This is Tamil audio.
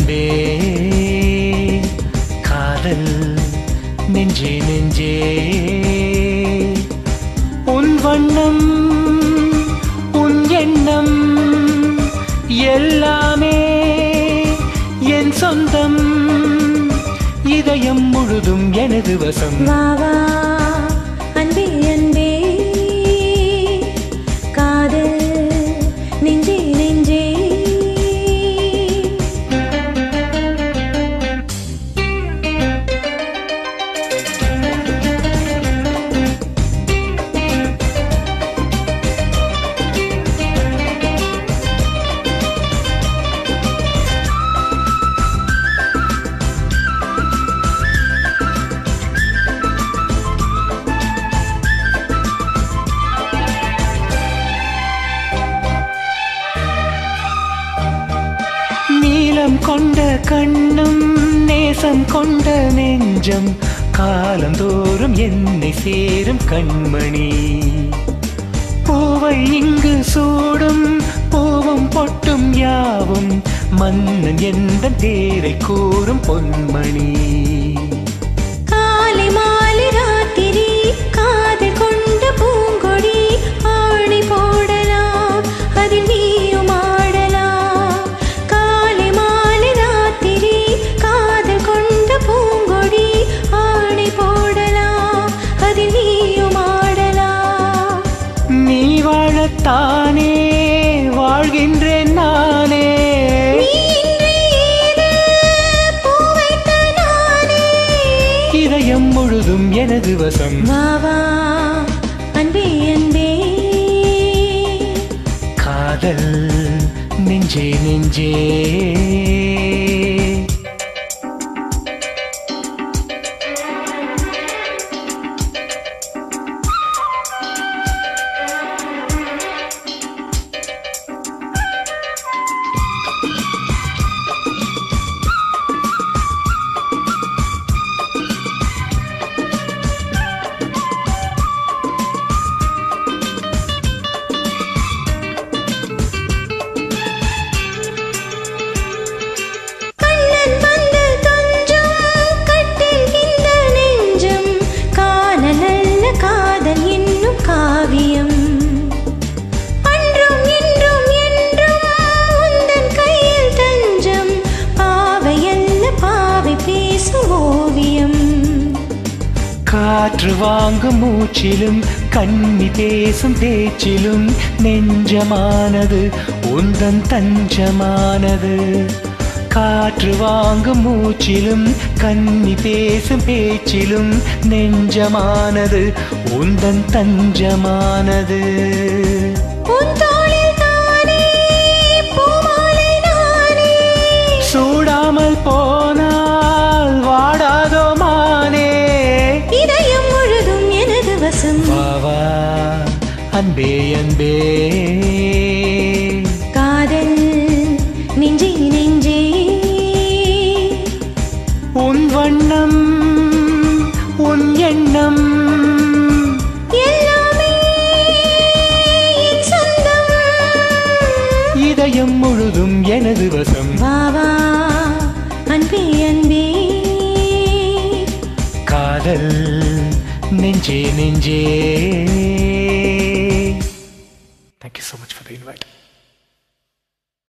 அன்பே காதல் நெஞ்சே நெஞ்சே உன் வண்ணம் உன் எண்ணம் எல்லாமே என் சொந்தம் இதயம் முழுதும் எனது வசம் வா வா அன்பே அன்பே காதல் நெஞ்சே நெஞ்சே நீலம் கொண்ட கண்ணும் நேசம் கொண்ட நெஞ்சம் காலந்தோறும் என்னை சேரும் கண்மணி பூவை இங்கு சூடும் பூவும் பொட்டும் யாவும் மன்னன் எந்த தேரை கூறும் பொன்மணி காலை மாலை ராத்திரி காதல் கொண்ட பூங்கொடி ஆணி போடலாம் அதில் நீயும் ஆடலாம் காலை மாலை ராத்திரி காதல் கொண்ட பூங்கொடி ஆணி போடலாம் அதில் நீயும் ஆடலாம் நீ வாழத்தானே வாழ்கின்றேன் நானே நீ இன்று ஏது பூவைத்த நானே இதயம் முழுதும் எனது வசம் வா வா அன்பே அன்பே காதல் நெஞ்சே நெஞ்சே கண்ணன் வந்து கொஞ்சம் கட்டில் இந்த நெஞ்சம் காண நல்ல காதல் என்னும் காவியம் அன்றும் இன்றும் என்றும் உந்தன் கையில் தஞ்சம் பாவையல்ல பாவை பேசும் ஓவியம் காற்று வாங்கும் மூச்சிலும் கண்ணி பேசும் பேச்சிலும் நெஞ்சமானது உந்தன் தஞ்சமானது காற்று வாங்கும் மூச்சிலும் கண்ணி பேசும் பேச்சிலும் நெஞ்சமானது உந்தன் தஞ்சமானது உன் தோளில் தானே பூமாலை நானே சூடாமல் போனால் வாடாதோ மானே இதயம் முழுதும் எனது வசம் வா வா அன்பே அன்பே காதல் நெஞ்சே நெஞ்சே உன் வண்ணம் உன் எண்ணம் எல்லாமே என் சொந்தம் இதயம் முழுதும் எனது வசம் வா வா அன்பே அன்பே காதல் நெஞ்சே நெஞ்சே thank you so much for the invite